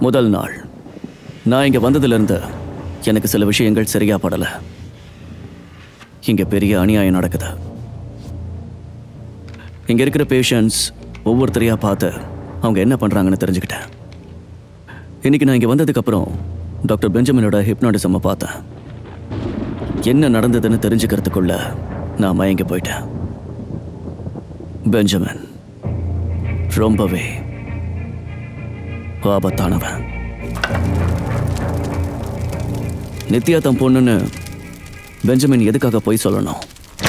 முதல் நாள் நான் இங்க வந்ததிலிருந்து எனக்கு சில விஷயங்கள் சரியா படல இங்க பெரிய அநியாயம் நடக்குது இங்க இருக்கிற பேஷண்ட்ஸ் ஒவ்வொருத்தரையா பார்த்து அவங்க என்ன பண்றாங்கன்னு தெரிஞ்சுக்கிட்டேன் இன்னைக்கு நான் இங்க வந்ததுக்கு அப்புறம் டாக்டர் பெஞ்சமினோட ஹிப்னாட்டிசம் பார்த்தேன் என்ன நடந்ததுன்னு தெரிஞ்சுக்கிறதுக்குள்ள நான் மயங்கி போயிட்டேன் பெஞ்சமின் ரொம்பவே ஆபத்தானவன் நித்யா தன் பொண்ணுன்னு பெஞ்சமின் எதுக்காக போய் சொல்லணும்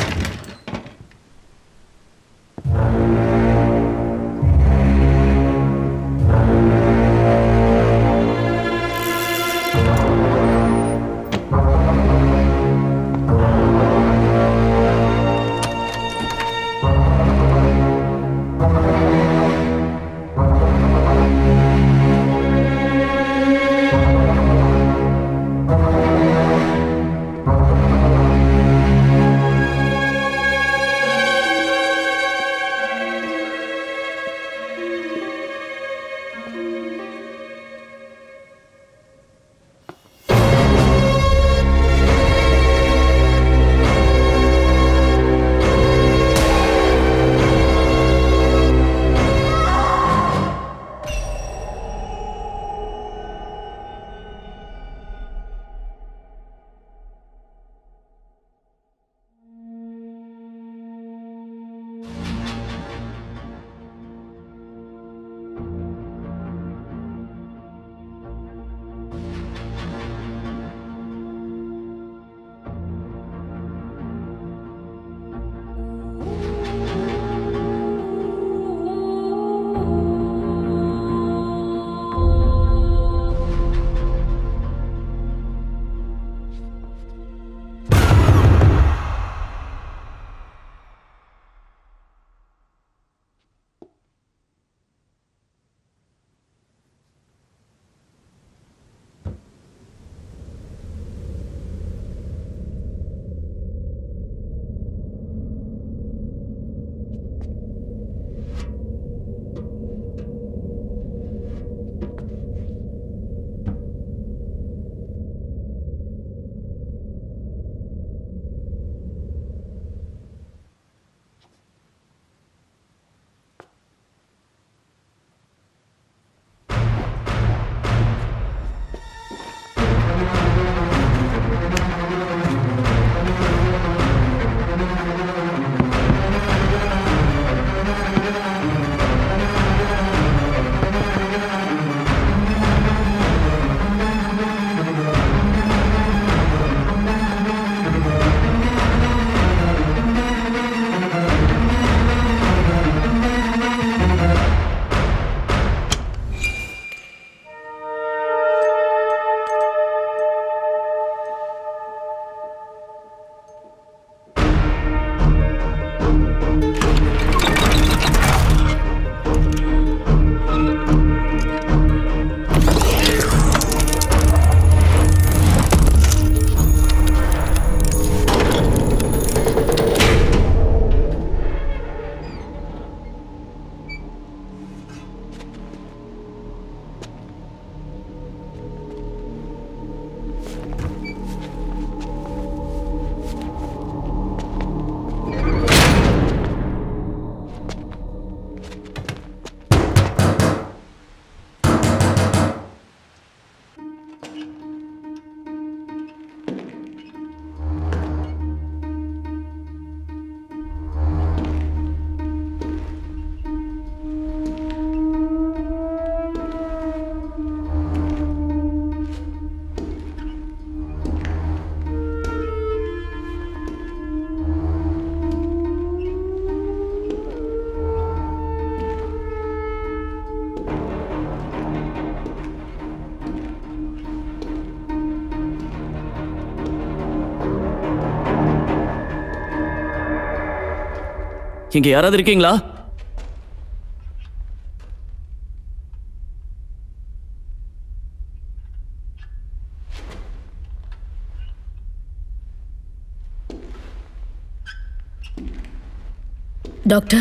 இங்க யாராவது இருக்கீங்களா டாக்டர்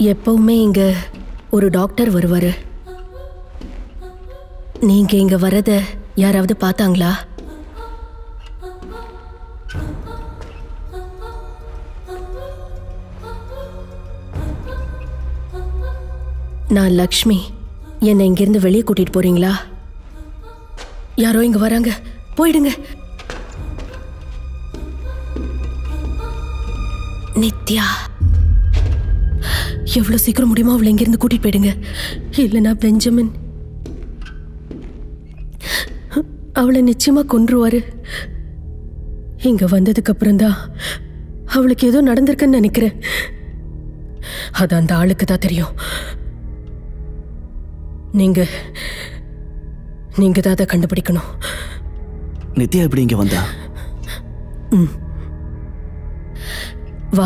எப்பவுமே இங்க ஒரு டாக்டர் வருவாரு நீங்க இங்க வரத யாராவது பார்த்தாங்களா நான் லக்ஷ்மி என்னை இங்கிருந்து வெளியே கூட்டிட்டு போறீங்களா யாரோ இங்க வராங்க போயிடுங்க நித்யா எவ்வளவு சீக்கிரம் முடியுமோ அவளை இங்கிருந்து கூட்டிட்டு போயிடுங்க இல்லைன்னா பெஞ்சமின் அவளை நிச்சயமா கொன்றுவாரு இங்க வந்ததுக்கு அப்புறம்தான் அவளுக்கு ஏதோ நடந்திருக்குன்னு நினைக்கிறேன் அது அந்த ஆளுக்கு தான் தெரியும் நீங்க நீங்க தான் அதை கண்டுபிடிக்கணும் நித்யா எப்படி இங்க வந்தா வா